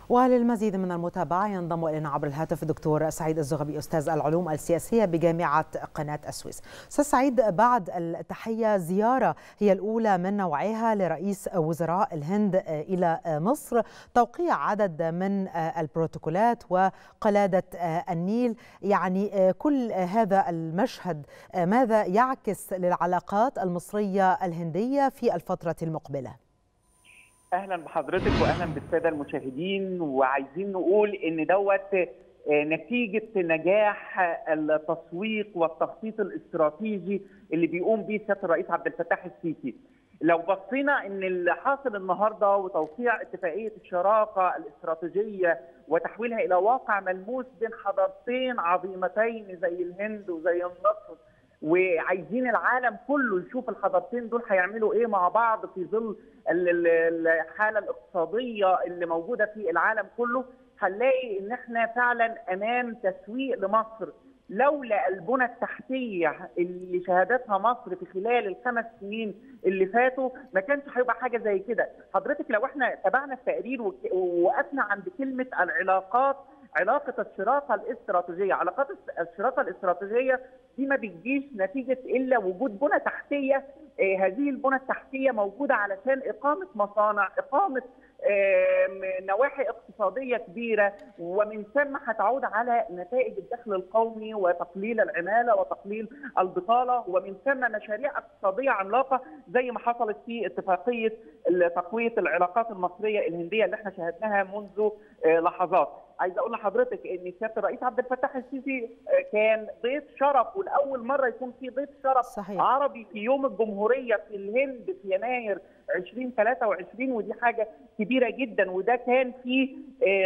وللمزيد من المتابعة ينضم إلينا عبر الهاتف الدكتور سعيد الزغبي أستاذ العلوم السياسية بجامعة قناة السويس أستاذ سعيد بعد التحية زيارة هي الأولى من نوعها لرئيس وزراء الهند إلى مصر توقيع عدد من البروتوكولات وقلادة النيل يعني كل هذا المشهد ماذا يعكس للعلاقات المصرية الهندية في الفترة المقبلة؟ اهلا بحضرتك واهلا بالساده المشاهدين وعايزين نقول ان دوت نتيجه نجاح التسويق والتخطيط الاستراتيجي اللي بيقوم به سياده الرئيس عبد الفتاح السيسي. لو بصينا ان اللي حاصل النهارده وتوقيع اتفاقيه الشراكه الاستراتيجيه وتحويلها الى واقع ملموس بين حضارتين عظيمتين زي الهند وزي مصر وعايزين العالم كله يشوف الحضارتين دول هيعملوا ايه مع بعض في ظل الحاله الاقتصاديه اللي موجوده في العالم كله هنلاقي ان احنا فعلا امام تسويق لمصر لولا البنى التحتيه اللي شهدتها مصر في خلال الخمس سنين اللي فاتوا ما كانش هيبقى حاجه زي كده حضرتك لو احنا تابعنا التقرير ووقفنا عند كلمه العلاقات علاقه الشراكه الاستراتيجيه علاقات الشراكه الاستراتيجيه دي ما بتجيش نتيجه الا وجود بنى تحتيه هذه البنى التحتيه موجوده علشان اقامه مصانع اقامه نواحي اقتصاديه كبيره ومن ثم هتعود على نتائج الدخل القومي وتقليل العماله وتقليل البطاله ومن ثم مشاريع اقتصاديه عملاقه زي ما حصلت في اتفاقيه تقويه العلاقات المصريه الهنديه اللي احنا شاهدناها منذ لحظات. عايز اقول لحضرتك ان سياده الرئيس عبد الفتاح السيسي كان ضيف شرف ولاول مره يكون في ضيف شرف صحيح. عربي في يوم الجمهوريه في الهند في يناير 2023 ودي حاجه كبيره جدا وده كان في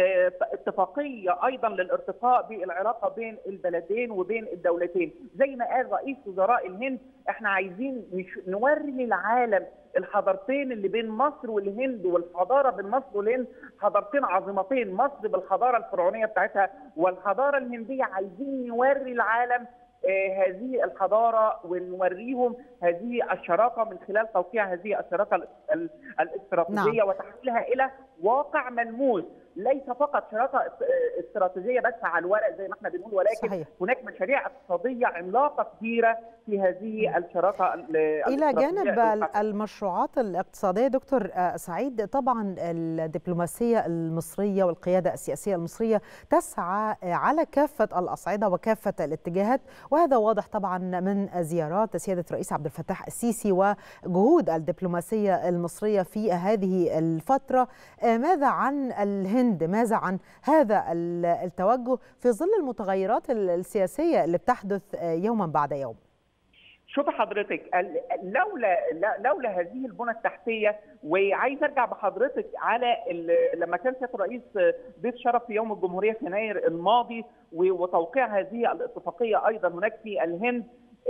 اتفاقيه ايضا للارتقاء بالعلاقه بين البلدين وبين الدولتين زي ما قال رئيس وزراء الهند احنا عايزين نوري للعالم الحضارتين اللي بين مصر والهند والحضاره بين مصر والهند حضارتين عظيمتين مصر بالحضاره الفرعونيه بتاعتها والحضاره الهنديه عايزين نوري العالم آه هذه الحضاره ونوريهم هذه الشراكه من خلال توقيع هذه الشراكه الاستراتيجيه نعم. وتحويلها الى واقع ملموس ليس فقط شراكه استراتيجيه بس على الورق زي ما احنا بنقول ولكن صحيح. هناك مشاريع اقتصاديه عملاقه كبيره في هذه الشراكه الى جانب المشروعات الاقتصاديه دكتور سعيد طبعا الدبلوماسيه المصريه والقياده السياسيه المصريه تسعى على كافه الاصعده وكافه الاتجاهات وهذا واضح طبعا من زيارات سياده الرئيس عبد الفتاح السيسي وجهود الدبلوماسيه المصريه في هذه الفتره ماذا عن الهند الهند ماذا عن هذا التوجه في ظل المتغيرات السياسية اللي بتحدث يوما بعد يوم شوف حضرتك لولا لولا هذه البنى التحتيه وعايز ارجع بحضرتك على لما كان سياده الرئيس ضيف شرف في يوم الجمهوريه في يناير الماضي وتوقيع هذه الاتفاقيه ايضا هناك في الهند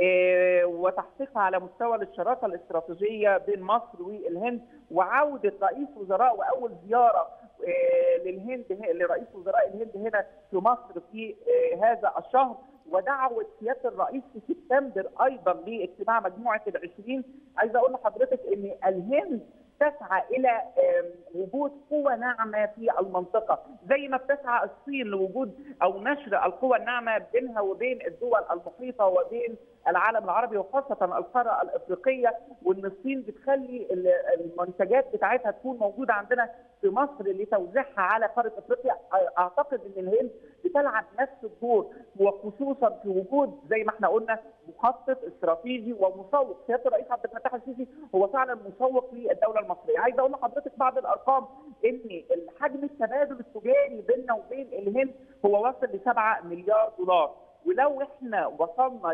وتحقيقها على مستوى الشراكه الاستراتيجيه بين مصر والهند وعوده رئيس وزراء واول زياره للهند لرئيس وزراء الهند هنا في مصر في هذا الشهر ودعوه سياده الرئيس في سبتمبر ايضا لاجتماع مجموعه العشرين عايز اقول لحضرتك ان الهند تسعى الى وجود قوة ناعمة في المنطقة زي ما بتسعى الصين لوجود أو نشر القوة الناعمة بينها وبين الدول المحيطة وبين العالم العربي وخاصة القارة الأفريقية وإن الصين بتخلي المنتجات بتاعتها تكون موجودة عندنا في مصر لتوزيعها على قارة أفريقيا أعتقد إن الهند بتلعب نفس الدور وخصوصا في وجود زي ما احنا قلنا مخطط استراتيجي ومسوق سياده الرئيس عبد الفتاح السيسي هو فعلا مسوق للدوله المصريه، عايز اقول لحضرتك بعض الارقام ان حجم التبادل التجاري بيننا وبين الهند هو واصل ل 7 مليار دولار، ولو احنا وصلنا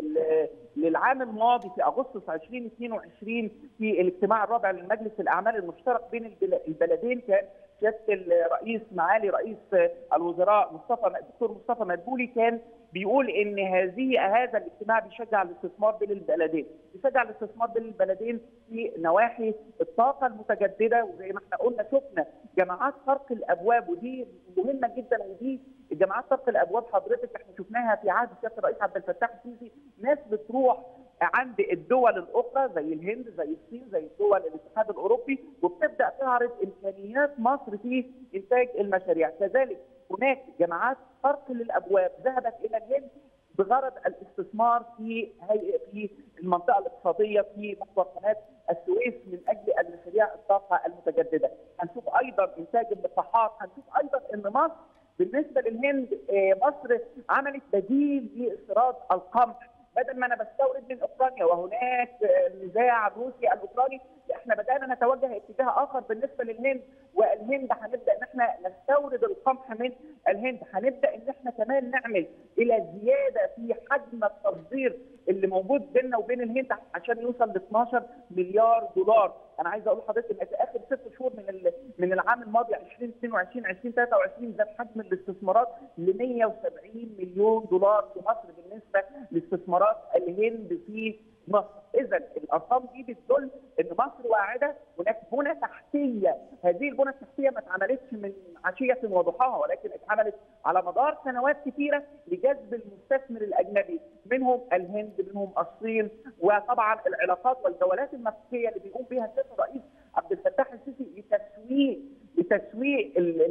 للعام الماضي في اغسطس 2022 في الاجتماع الرابع لمجلس الاعمال المشترك بين البلدين كان سياده الرئيس معالي رئيس الوزراء مصطفى الدكتور مصطفى مدبولي كان بيقول ان هذه هذا الاجتماع بيشجع الاستثمار بين البلدين، بيشجع الاستثمار بين البلدين في نواحي الطاقه المتجدده وزي ما احنا قلنا شفنا جماعات طرق الابواب ودي مهمه جدا ودي جماعات طرق الابواب حضرتك احنا شفناها في عهد سياده الرئيس عبد الفتاح السيسي ناس بتروح عند الدول الاخرى زي الهند زي الصين زي دول الاتحاد الاوروبي وبتبدا تعرض امكانيات مصر في انتاج المشاريع كذلك هناك جماعات طرق للابواب ذهبت الى الهند بغرض الاستثمار في هي في المنطقه الاقتصاديه في محور قناه السويس من اجل المشاريع الطاقه المتجدده، هنشوف ايضا انتاج اللقاحات، هنشوف ايضا ان مصر بالنسبه للهند مصر عملت بديل لاستيراد القمح بدل ما انا بستورد من اوكرانيا وهناك نزاع الروسي الاوكراني احنا بدانا نتوجه اتجاه اخر بالنسبه للهند والهند هنبدا ان احنا نستورد القمح من الهند هنبدا ان احنا كمان نعمل الى زياده في حجم التصدير اللي موجود بيننا وبين الهند عشان يوصل ل 12 مليار دولار انا عايز اقول لحضرتك ان في اخر ست شهور من من العام الماضي 2022 2023 زاد حجم الاستثمارات ل 170 مليون دولار في مصر بالنسبه لاستثمارات الهند في مصر، اذا الارقام دي بتدل ان مصر واعده هناك بنى تحتيه، هذه البنى التحتيه ما اتعملتش من عشيه وضحاها ولكن اتعملت على مدار سنوات كثيره لجذب المستثمر الاجنبي، منهم الهند، منهم الصين، وطبعا العلاقات والجولات المكيه اللي بيقوم بها السيد الرئيس عبد الفتاح السيسي لتسويق لتسويق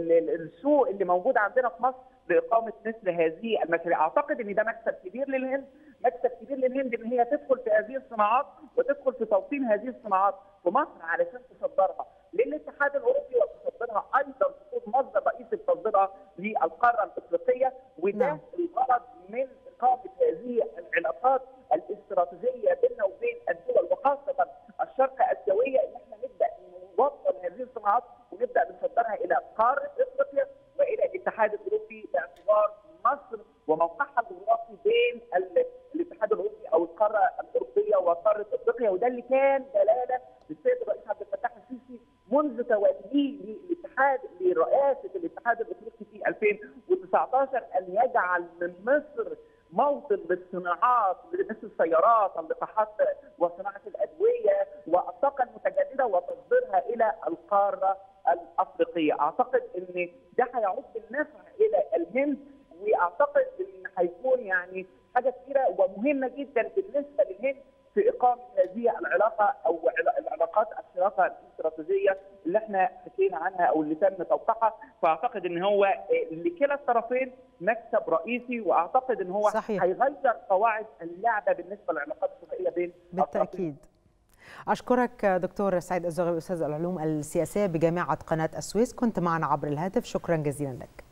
السوق اللي موجود عندنا في مصر لاقامه مثل هذه المشاريع، اعتقد ان ده مكسب كبير للهند، مكسب كبير للهند ان هي تدخل في هذه الصناعات وتدخل في توطين هذه الصناعات في مصر علشان تصدرها للاتحاد الاوروبي وتصدرها ايضا تكون مصدر رئيسي لتصديرها للقاره الافريقيه وده نعم. الغرض من اقامه هذه العلاقات الاستراتيجيه بيننا وبين الدول وخاصه الشرق اسيويه ان احنا نبدا نوصل هذه الصناعات ونبدا نصدرها الى قاره افريقيا والى الاتحاد الاوروبي باعتبار مصر وموقعها الجغرافي بين الاتحاد الاوروبي او القاره الاوروبيه وقاره افريقيا وده اللي كان دلاله للسيد الرئيس عبد الفتاح السيسي منذ توليه للاتحاد لرئاسه الاتحاد الافريقي في 2019 ان يجعل من مصر موطن للصناعات مثل السيارات، اللقاحات وصناعه الادويه والطاقه المتجدده وتصديرها الى القاره الافريقيه، اعتقد ان ده هيعود بالنفع الى الهند واعتقد ان هيكون يعني حاجه كبيره ومهمه جدا بالنسبه للهند في اقامه هذه العلاقه او العلاقات الشراكه الاستراتيجيه اللي احنا حكينا عنها او اللي تم توقيعها فاعتقد ان هو لكلا الطرفين مكسب رئيسي واعتقد ان هو صحيح. هيغير قواعد اللعبه بالنسبه للعلاقات الثنائيه بين بالتاكيد أشكرك دكتور سعيد الزغبي أستاذ العلوم السياسية بجامعة قناة السويس كنت معنا عبر الهاتف شكرا جزيلا لك